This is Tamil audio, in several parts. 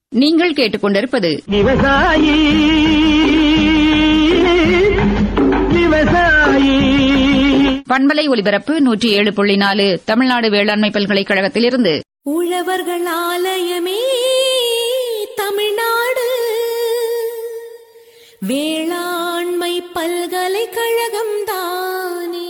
நீங்கள் கேட்டுக்கொண்டிருப்பது விவசாயி விவசாயி பண்பலை ஒலிபரப்பு நூற்றி ஏழு புள்ளி நாலு தமிழ்நாடு வேளாண்மை பல்கலைக்கழகத்திலிருந்து உழவர்கள் ஆலயமே தமிழ்நாடு வேளாண்மை பல்கலைக்கழகம் தானே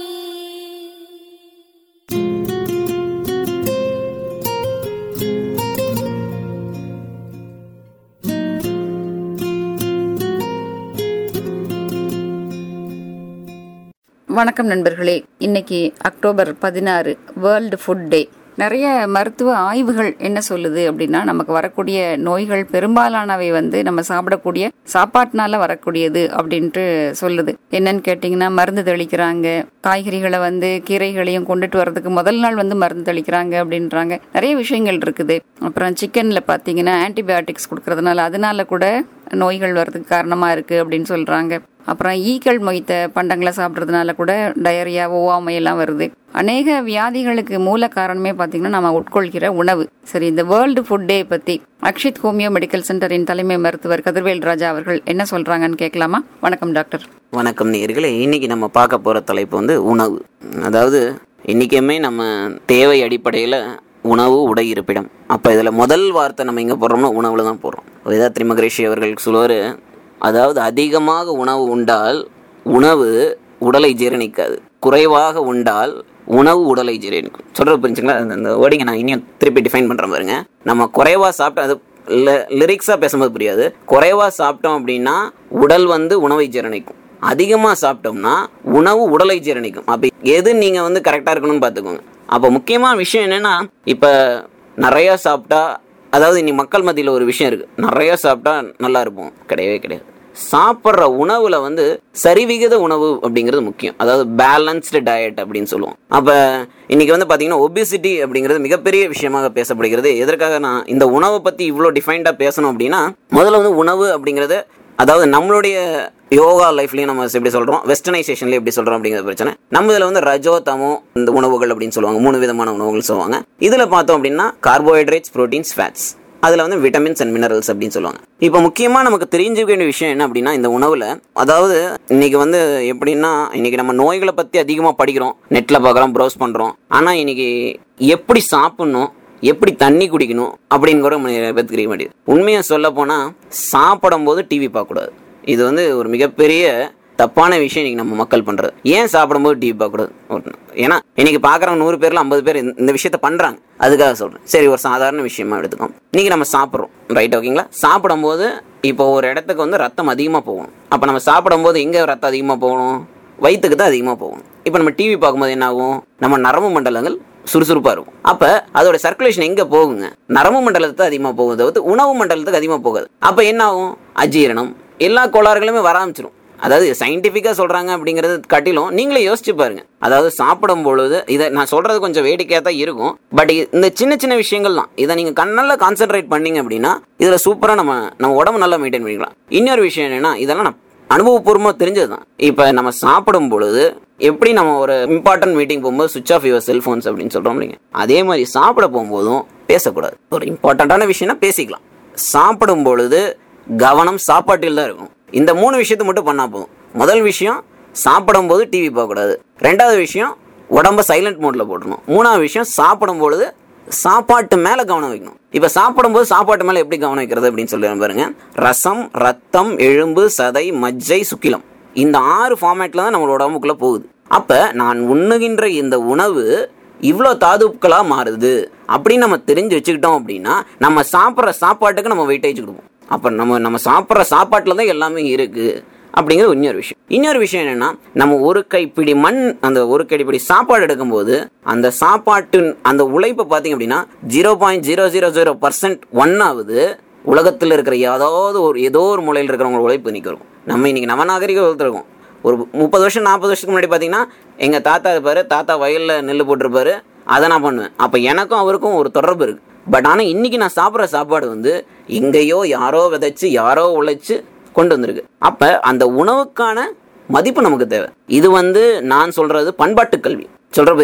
வணக்கம் நண்பர்களே இன்னைக்கு அக்டோபர் பதினாறு வேர்ல்டு ஃபுட் டே நிறைய மருத்துவ ஆய்வுகள் என்ன சொல்லுது அப்படின்னா நமக்கு வரக்கூடிய நோய்கள் பெரும்பாலானவை வந்து நம்ம சாப்பிடக்கூடிய சாப்பாட்டினால வரக்கூடியது அப்படின்ட்டு சொல்லுது என்னன்னு கேட்டிங்கன்னா மருந்து தெளிக்கிறாங்க காய்கறிகளை வந்து கீரைகளையும் கொண்டுட்டு வர்றதுக்கு முதல் நாள் வந்து மருந்து தெளிக்கிறாங்க அப்படின்றாங்க நிறைய விஷயங்கள் இருக்குது அப்புறம் சிக்கன்ல பாத்தீங்கன்னா ஆன்டிபயோட்டிக்ஸ் கொடுக்கறதுனால அதனால கூட நோய்கள் வர்றதுக்கு காரணமா இருக்கு அப்படின்னு சொல்றாங்க அப்புறம் ஈக்கள் மொய்த்த பண்டங்களை சாப்பிட்றதுனால கூட டயரியா ஒவ்வாமை எல்லாம் வருது அநேக வியாதிகளுக்கு மூல காரணமே பார்த்தீங்கன்னா நம்ம உட்கொள்கிற உணவு சரி இந்த வேர்ல்டு ஃபுட் டே பத்தி அக்ஷித் ஹோமியோ மெடிக்கல் சென்டரின் தலைமை மருத்துவர் கதிர்வேல் ராஜா அவர்கள் என்ன சொல்றாங்கன்னு கேட்கலாமா வணக்கம் டாக்டர் வணக்கம் நேர்களே இன்னைக்கு நம்ம பார்க்க போகிற தலைப்பு வந்து உணவு அதாவது இன்றைக்குமே நம்ம தேவை அடிப்படையில் உணவு உடை இருப்பிடம் அப்போ இதில் முதல் வார்த்தை நம்ம எங்கே போடுறோம்னா உணவில் தான் போடுறோம் வேதாத்ரி மகரிஷி அவர்கள் சொல்லுவார் அதாவது அதிகமாக உணவு உண்டால் உணவு உடலை ஜீரணிக்காது குறைவாக உண்டால் உணவு உடலை ஜீரணிக்கும் சொல்கிறது புரிஞ்சுங்களா அந்த- அந்த வேர்டிங்கை நான் இன்னும் திருப்பி டிஃபைன் பண்ணுறேன் பாருங்க நம்ம குறைவாக சாப்பிட்டா அது லிரிக்ஸாக பேசும்போது புரியாது குறைவாக சாப்பிட்டோம் அப்படின்னா உடல் வந்து உணவை ஜீரணிக்கும் அதிகமாக சாப்பிட்டோம்னா உணவு உடலை ஜீரணிக்கும் அப்போ எது நீங்கள் வந்து கரெக்டாக இருக்கணும்னு பார்த்துக்கோங்க அப்போ முக்கியமான விஷயம் என்னென்னா இப்போ நிறையா சாப்பிட்டா அதாவது இனி மக்கள் மத்தியில் ஒரு விஷயம் இருக்குது நிறையா சாப்பிட்டா நல்லா இருப்போம் கிடையவே கிடையாது சாப்பிட்ற உணவுல வந்து சரிவிகித உணவு அப்படிங்கிறது முக்கியம் அதாவது பேலன்ஸ்டு டயட் அப்படின்னு சொல்லுவோம் அப்போ இன்னைக்கு வந்து பார்த்தீங்கன்னா ஒபிசிட்டி அப்படிங்கிறது மிகப்பெரிய விஷயமாக பேசப்படுகிறது எதற்காக நான் இந்த உணவை பற்றி இவ்வளோ டிஃபைன்டாக பேசணும் அப்படின்னா முதல்ல வந்து உணவு அப்படிங்கிறது அதாவது நம்மளுடைய யோகா லைஃப்லயும் நம்ம எப்படி சொல்றோம் வெஸ்டர்னைசேஷன்ல எப்படி சொல்றோம் அப்படிங்கிற பிரச்சனை நம்ம இதுல வந்து ரஜோ தமோ இந்த உணவுகள் அப்படின்னு சொல்லுவாங்க மூணு விதமான உணவுகள் சொல்லுவாங்க இதுல பார்த்தோம் அப்படின்னா கார்போஹைட்ரேட்ஸ் புரோட்டீன்ஸ் ஃபேட்ஸ் அதுல வந்து விட்டமின்ஸ் அண்ட் மினரல்ஸ் அப்படின்னு சொல்லுவாங்க இப்போ முக்கியமா நமக்கு தெரிஞ்சுக்க வேண்டிய விஷயம் என்ன அப்படின்னா இந்த உணவுல அதாவது இன்னைக்கு வந்து எப்படின்னா இன்னைக்கு நம்ம நோய்களை பத்தி அதிகமா படிக்கிறோம் நெட்ல பார்க்குறோம் ப்ரௌஸ் பண்றோம் ஆனா இன்னைக்கு எப்படி சாப்பிடணும் எப்படி தண்ணி குடிக்கணும் அப்படின்னு கூட நிறைய பேருக்கு தெரிய மாட்டேங்குது உண்மையை சொல்ல போனா சாப்பிடும் போது டிவி பார்க்கக்கூடாது இது வந்து ஒரு மிகப்பெரிய தப்பான விஷயம் இன்னைக்கு நம்ம மக்கள் பண்றது ஏன் சாப்பிடும்போது டிவி பார்க்கக்கூடாது ஒரு- ஏன்னா இன்னைக்கு பார்க்குறவங்க நூறு பேர்ல ஐம்பது பேர் இந்த- இந்த விஷயத்த பண்றாங்க அதுக்காக சொல்றேன் சரி ஒரு சாதாரண விஷயமா எடுத்துக்கோம் இன்னைக்கு நம்ம சாப்பிட்றோம் ரைட் ஓகேங்களா சாப்பிடும்போது இப்போ ஒரு இடத்துக்கு வந்து ரத்தம் அதிகமாக போகணும் அப்போ நம்ம சாப்பிடும்போது எங்கே ரத்தம் அதிகமாக போகணும் வயிற்றுக்கு தான் அதிகமாக போகும் இப்போ நம்ம டிவி பார்க்கும்போது என்ன ஆகும் நம்ம நரம்பு மண்டலங்கள் சுறுசுறுப்பாக இருக்கும் அப்போ அதோட சர்க்குலேஷன் எங்கே போகுங்க நரம்பு மண்டலத்தை அதிகமாக போகுது தவிர்த்து உணவு மண்டலத்துக்கு அதிகமாக போகாது அப்போ என்ன ஆகும் அஜீரணம் எல்லா கோளாறுகளுமே வர ஆரம்பிச்சிடும் அதாவது சயின்டிஃபிக்காக சொல்கிறாங்க அப்படிங்கிறது காட்டிலும் நீங்களே யோசிச்சு பாருங்க அதாவது சாப்பிடும் பொழுது இதை நான் சொல்கிறது கொஞ்சம் வேடிக்கையாக தான் இருக்கும் பட் இந்த சின்ன சின்ன விஷயங்கள் தான் இதை நீங்கள் கண்ணால கான்சென்ட்ரேட் பண்ணீங்க அப்படின்னா இதில் சூப்பராக நம்ம நம்ம உடம்பு நல்லா மெயின்டைன் பண்ணிக்கலாம் இன்னொரு விஷயம் என்னன்னா இதெல்லாம் நான் அனுபவபூர்வமாக தெரிஞ்சது தான் இப்போ நம்ம சாப்பிடும் பொழுது எப்படி நம்ம ஒரு இம்பார்ட்டன்ட் மீட்டிங் போகும்போது சுவிச் ஆஃப் யுவர் செல்ஃபோன்ஸ் அப்படின்னு சொல்கிறோம் இல்லைங்க அதே மாதிரி சாப்பிட போகும்போதும் பேசக்கூடாது ஒரு இம்பார்ட்டண்ட்டான விஷயம்னா பேசிக்கலாம் சாப்பிடும் பொழுது கவனம் சாப்பாட்டில் தான் இருக்கும் இந்த மூணு விஷயத்தை மட்டும் பண்ணா போதும் முதல் விஷயம் சாப்பிடும்போது டிவி பார்க்கக்கூடாது ரெண்டாவது விஷயம் உடம்ப சைலண்ட் மோட்ல போட்டணும் மூணாவது விஷயம் சாப்பிடும் பொழுது சாப்பாட்டு மேல கவனம் வைக்கணும் இப்ப சாப்பிடும்போது சாப்பாட்டு மேல எப்படி கவனம் வைக்கிறது அப்படின்னு சொல்லி பாருங்க ரசம் ரத்தம் எலும்பு சதை மஜ்ஜை சுக்கிலம் இந்த ஆறு ஃபார்மேட்ல தான் நம்மளோட உடம்புக்குள்ள போகுது அப்ப நான் உண்ணுகின்ற இந்த உணவு இவ்வளோ தாதுக்களா மாறுது அப்படின்னு நம்ம தெரிஞ்சு வச்சுக்கிட்டோம் அப்படின்னா நம்ம சாப்பிட்ற சாப்பாட்டுக்கு நம்ம வெயிட்டேஜ் கொடுப்போம் அப்போ நம்ம நம்ம சாப்பிட்ற சாப்பாட்டில் தான் எல்லாமே இருக்கு அப்படிங்கிறது இன்னொரு விஷயம் இன்னொரு விஷயம் என்னன்னா நம்ம ஒரு கைப்பிடி மண் அந்த ஒரு கைப்பிடி சாப்பாடு எடுக்கும்போது அந்த சாப்பாட்டு அந்த உழைப்பை பார்த்தீங்க அப்படின்னா zero point zero zero zero percent one ஆகுது உலகத்தில் இருக்கிற ஏதாவது ஒரு ஏதோ ஒரு மூலையில் இருக்கிறவங்க உழைப்பு நிற்கிறோம் நம்ம இன்னைக்கு நவநாகரிக இருக்கோம் ஒரு முப்பது வருஷம் நாற்பது வருஷத்துக்கு முன்னாடி பார்த்தீங்கன்னா எங்கள் தாத்தா இருப்பாரு தாத்தா வயலில் நெல் போட்டிருப்பாரு அதை நான் பண்ணுவேன் அப்போ எனக்கும் அவருக்கும் ஒரு தொடர்பு இருக்கு பட் ஆனால் இன்னைக்கு நான் சாப்பிட்ற சாப்பாடு வந்து எங்கேயோ யாரோ விதைச்சு யாரோ உழைச்சு கொண்டு வந்திருக்கு அப்போ அந்த உணவுக்கான மதிப்பு நமக்கு தேவை இது வந்து நான் சொல்றது பண்பாட்டு கல்வி சொல்ற பார்த்தீங்களா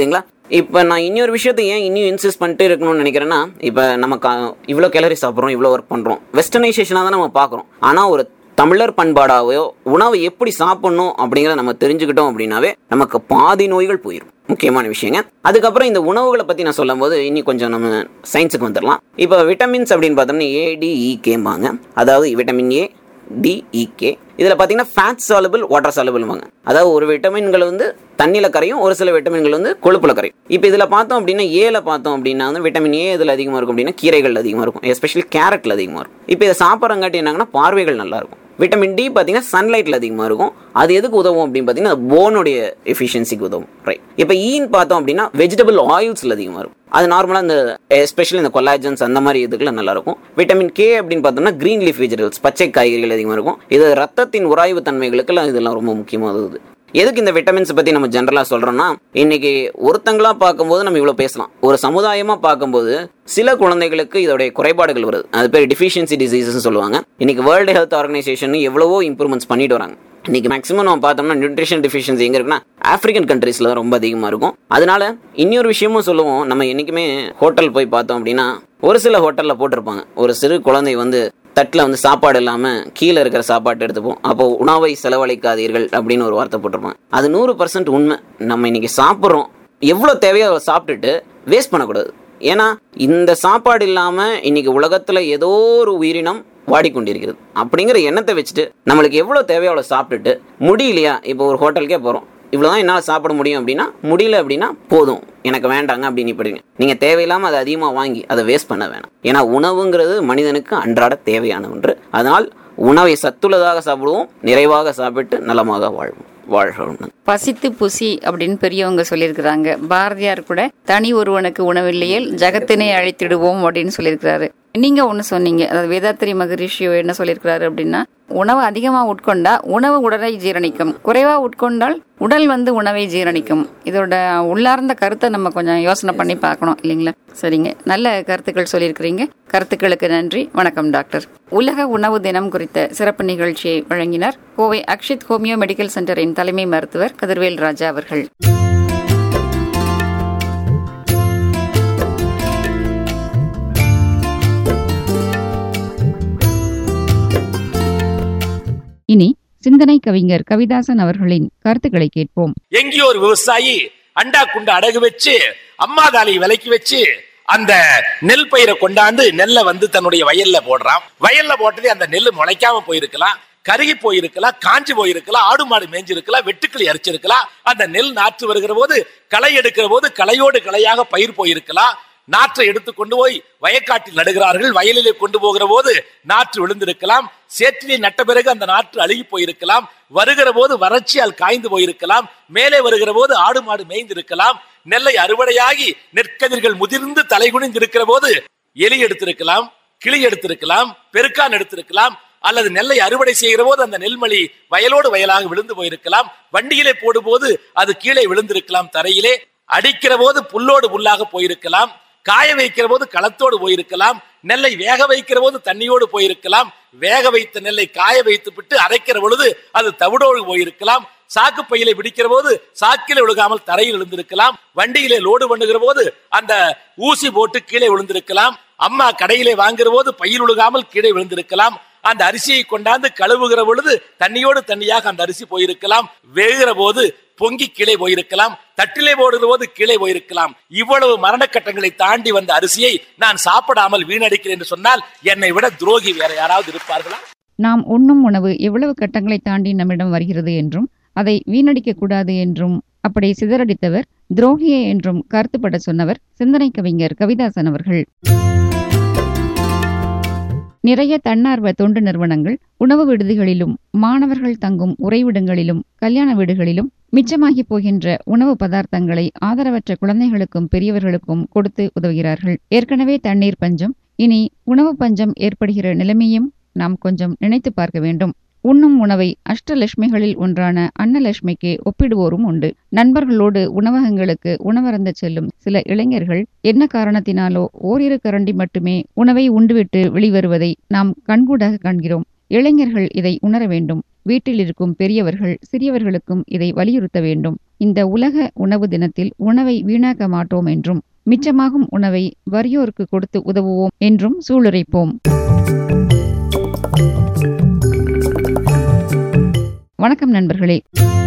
இப்போ நான் இன்னொரு விஷயத்தை ஏன் இன்னும் இன்சிஸ்ட் பண்ணிட்டு இருக்கணும்னு நினைக்கிறேன்னா இப்போ நம்ம கா இவ்வளோ கேலரி சாப்பிட்றோம் இவ்வளோ ஒர்க் பண்ணுறோம் வெஸ்டர்னைசேஷனாக தான் நம்ம பார்க்குறோம் ஆனால் ஒரு தமிழர் பண்பாடாவோ உணவை எப்படி சாப்பிடணும் அப்படிங்கிறத நம்ம தெரிஞ்சுக்கிட்டோம் அப்படின்னாவே நமக்கு பாதி நோய்கள் போயிடும் முக்கியமான விஷயங்க அதுக்கப்புறம் இந்த உணவுகளை பற்றி நான் சொல்லும்போது இனி கொஞ்சம் நம்ம சயின்ஸுக்கு வந்துடலாம் இப்போ விட்டமின்ஸ் அப்படின்னு பார்த்தோம்னா ஏடிஇகேம்பாங்க அதாவது விட்டமின் ஏ டிஇகே இதில் பார்த்தீங்கன்னா ஃபேட் சாலபிள் வாட்டர் சாலபிள்வாங்க அதாவது ஒரு விட்டமின்கள் வந்து தண்ணியில் கரையும் ஒரு சில விட்டமின்கள் வந்து கொழுப்பில் கரையும் இப்போ இதில் பார்த்தோம் அப்படின்னா ஏல பார்த்தோம் அப்படின்னா வந்து விட்டமின் ஏ இதில் அதிகமாக இருக்கும் அப்படின்னா கீரைகள் அதிகமாக இருக்கும் எஸ்பெஷலி கேரட்டில் அதிகமாக இருக்கும் இப்போ இதை சாப்பிட்றங்காட்டி என்னங்கன்னா பார்வைகள் நல்லா இருக்கும் விட்டமின் டி பார்த்தீங்கன்னா சன்லைட்டில் அதிகமாக இருக்கும் அது எதுக்கு உதவும் அப்படின்னு பார்த்தீங்கன்னா போனுடைய எஃபிஷியன்சிக்கு உதவும் ரைட் இப்போ ஈன்னு பார்த்தோம் அப்படின்னா வெஜிடபிள் ஆயில்ஸில் அதிகமாக இருக்கும் அது நார்மலாக இந்த எஸ்பெஷலி இந்த கொலாஜன்ஸ் அந்த மாதிரி இதுக்குள்ள நல்லா இருக்கும் விட்டமின் கே அப்படின்னு பார்த்தோம்னா கிரீன் லீஃப் வெஜிடபிள்ஸ் பச்சை காய்கறிகள் அதிகமாக இருக்கும் இது ரத்தத்தின் உராய்வு தன்மைகளுக்கெல்லாம் இதெல்லாம் ரொம்ப முக்கியமானது எதுக்கு இந்த விட்டமின்ஸ் பற்றி நம்ம ஜென்ரலாக சொல்கிறோம்னா இன்னைக்கு ஒருத்தங்களா பார்க்கும்போது நம்ம இவ்வளோ பேசலாம் ஒரு சமுதாயமாக பார்க்கும்போது சில குழந்தைகளுக்கு இதோடைய குறைபாடுகள் வருது அது பேர் டிஃபிஷியன்சி டிசீசஸ் சொல்லுவாங்க இன்னைக்கு வேர்ல்டு ஹெல்த் ஆர்கனைசேஷன் எவ்வளவோ இம்ப்ரூவ்மெண்ட்ஸ் பண்ணிட்டு வராங்க இன்னைக்கு மேக்ஸிமம் நம்ம பார்த்தோம்னா நியூட்ரிஷன் டிஃபிஷியன்சி எங்கே இருக்குன்னா ஆஃப்ரிக்கன் கண்ட்ரீஸில் தான் ரொம்ப அதிகமாக இருக்கும் அதனால இன்னொரு விஷயமும் சொல்லுவோம் நம்ம என்றைக்குமே ஹோட்டல் போய் பார்த்தோம் அப்படின்னா ஒரு சில ஹோட்டலில் போட்டிருப்பாங்க ஒரு சிறு குழந்தை வந்து தட்டில் வந்து சாப்பாடு இல்லாமல் கீழே இருக்கிற சாப்பாட்டை எடுத்துப்போம் அப்போ உணவை செலவழிக்காதீர்கள் அப்படின்னு ஒரு வார்த்தை போட்டிருப்பாங்க அது நூறு பர்சன்ட் உண்மை நம்ம இன்னைக்கு சாப்பிட்றோம் எவ்வளோ தேவையோ அதை சாப்பிட்டுட்டு வேஸ்ட் பண்ணக்கூடாது ஏன்னா இந்த சாப்பாடு இல்லாமல் இன்னைக்கு உலகத்தில் ஏதோ ஒரு உயிரினம் வாடிக்கொண்டிருக்கிறது அப்படிங்கிற எண்ணத்தை வச்சுட்டு நம்மளுக்கு எவ்வளோ தேவையோ அவ்வளோ சாப்பிட்டுட்டு முடியலையா இப்போ ஒரு ஹோட்டலுக்கே போகிறோம் இவ்வளோதான் என்னால் சாப்பிட முடியும் அப்படின்னா முடியல அப்படின்னா போதும் எனக்கு வேண்டாங்க அப்படின்னு இப்படிங்க நீங்கள் தேவையில்லாமல் அதை அதிகமாக வாங்கி அதை வேஸ்ட் பண்ண வேணாம் ஏன்னா உணவுங்கிறது மனிதனுக்கு அன்றாட தேவையான ஒன்று அதனால் உணவை சத்துள்ளதாக சாப்பிடுவோம் நிறைவாக சாப்பிட்டு நலமாக வாழ்வோம் வாழ்கிறோம் பசித்து புசி அப்படின்னு பெரியவங்க சொல்லியிருக்கிறாங்க பாரதியார் கூட தனி ஒருவனுக்கு உணவில்லையேல் ஜகத்தினை அழைத்திடுவோம் அப்படின்னு சொல்லியிருக்கிறாரு நீங்க ஒண்ணு சொன்னீங்க அதாவது வேதாத்திரி மகரிஷி என்ன சொல்லியிருக்கிறாரு அப்படின்னா உணவு அதிகமா உட்கொண்டா உணவு உடலை ஜீரணிக்கும் குறைவா உட்கொண்டால் உடல் வந்து உணவை ஜீரணிக்கும் இதோட உள்ளார்ந்த கருத்தை நம்ம கொஞ்சம் யோசனை பண்ணி பார்க்கணும் இல்லைங்களா சரிங்க நல்ல கருத்துக்கள் சொல்லியிருக்கிறீங்க கருத்துக்களுக்கு நன்றி வணக்கம் டாக்டர் உலக உணவு தினம் குறித்த சிறப்பு நிகழ்ச்சியை வழங்கினார் கோவை அக்ஷித் ஹோமியோ மெடிக்கல் சென்டரின் தலைமை மருத்துவர் கதிர்வேல் ராஜா அவர்கள் இனி சிந்தனை கவிஞர் கவிதாசன் அவர்களின் கருத்துக்களை கேட்போம் எங்கேயோ ஒரு விவசாயி அண்டா குண்டு அடகு வச்சு அம்மா தாலியை விலைக்கு வச்சு அந்த நெல் பயிரை கொண்டாந்து நெல்லை வந்து தன்னுடைய வயல்ல போடுறான் வயல்ல போட்டதே அந்த நெல் முளைக்காம போயிருக்கலாம் கருகி போயிருக்கலாம் காஞ்சி போயிருக்கலாம் ஆடு மாடு மேய்ஞ்சிருக்கலாம் வெட்டுக்கிளி அரிச்சிருக்கலாம் அந்த நெல் நாற்று வருகிற போது களை எடுக்கிற போது களையோடு களையாக பயிர் போயிருக்கலாம் நாற்றை எடுத்து கொண்டு போய் வயக்காட்டில் நடுகிறார்கள் வயலிலே கொண்டு போகிற போது நாற்று விழுந்திருக்கலாம் சேற்றிலே நட்ட பிறகு அந்த நாற்று அழுகி போயிருக்கலாம் வருகிற போது வறட்சியால் காய்ந்து போயிருக்கலாம் மேலே வருகிற போது ஆடு மாடு மேய்ந்திருக்கலாம் நெல்லை அறுவடையாகி நெற்கதிர்கள் முதிர்ந்து தலைகுனிந்து இருக்கிற போது எலி எடுத்திருக்கலாம் கிளி எடுத்திருக்கலாம் பெருக்கான் எடுத்திருக்கலாம் அல்லது நெல்லை அறுவடை செய்கிற போது அந்த நெல்மணி வயலோடு வயலாக விழுந்து போயிருக்கலாம் வண்டியிலே போடும்போது அது கீழே விழுந்திருக்கலாம் தரையிலே அடிக்கிற போது புல்லோடு புல்லாக போயிருக்கலாம் காய வைக்கிற போது களத்தோடு போயிருக்கலாம் நெல்லை வேக வைக்கிற போது தண்ணியோடு போயிருக்கலாம் வேக வைத்த நெல்லை காய வைத்து விட்டு அரைக்கிற பொழுது அது தவிடோடு போயிருக்கலாம் சாக்கு பையில பிடிக்கிற போது சாக்கில விழுகாமல் தரையில் விழுந்திருக்கலாம் வண்டியிலே லோடு பண்ணுகிற போது அந்த ஊசி போட்டு கீழே விழுந்திருக்கலாம் அம்மா கடையிலே வாங்குற போது பையில் விழுகாமல் கீழே விழுந்திருக்கலாம் அந்த அரிசியை கொண்டாந்து கழுவுகிற பொழுது தண்ணியோடு தண்ணியாக அந்த அரிசி போயிருக்கலாம் வேகிற போது பொங்கி கீழே போயிருக்கலாம் தட்டிலே போடுகிற போது கீழே போயிருக்கலாம் இவ்வளவு மரணக்கட்டங்களை தாண்டி வந்த அரிசியை நான் சாப்பிடாமல் வீணடிக்கிறேன் என்று சொன்னால் என்னை விட துரோகி வேற யாராவது இருப்பார்களா நாம் உண்ணும் உணவு எவ்வளவு கட்டங்களை தாண்டி நம்மிடம் வருகிறது என்றும் அதை வீணடிக்க கூடாது என்றும் அப்படி சிதறடித்தவர் துரோகியே என்றும் கருத்துப்பட சொன்னவர் சிந்தனை கவிஞர் கவிதாசன் அவர்கள் நிறைய தன்னார்வ தொண்டு நிறுவனங்கள் உணவு விடுதிகளிலும் மாணவர்கள் தங்கும் உறைவிடங்களிலும் கல்யாண வீடுகளிலும் மிச்சமாகி போகின்ற உணவு பதார்த்தங்களை ஆதரவற்ற குழந்தைகளுக்கும் பெரியவர்களுக்கும் கொடுத்து உதவுகிறார்கள் ஏற்கனவே தண்ணீர் பஞ்சம் இனி உணவு பஞ்சம் ஏற்படுகிற நிலைமையும் நாம் கொஞ்சம் நினைத்து பார்க்க வேண்டும் உண்ணும் உணவை அஷ்டலட்சுமிகளில் ஒன்றான அன்னலட்சுமிக்கு ஒப்பிடுவோரும் உண்டு நண்பர்களோடு உணவகங்களுக்கு உணவருந்த செல்லும் சில இளைஞர்கள் என்ன காரணத்தினாலோ ஓரிரு கரண்டி மட்டுமே உணவை உண்டுவிட்டு வெளிவருவதை நாம் கண்கூடாக காண்கிறோம் இளைஞர்கள் இதை உணர வேண்டும் வீட்டில் இருக்கும் பெரியவர்கள் சிறியவர்களுக்கும் இதை வலியுறுத்த வேண்டும் இந்த உலக உணவு தினத்தில் உணவை வீணாக்க மாட்டோம் என்றும் மிச்சமாகும் உணவை வறியோருக்கு கொடுத்து உதவுவோம் என்றும் சூளுரைப்போம் வணக்கம் நண்பர்களே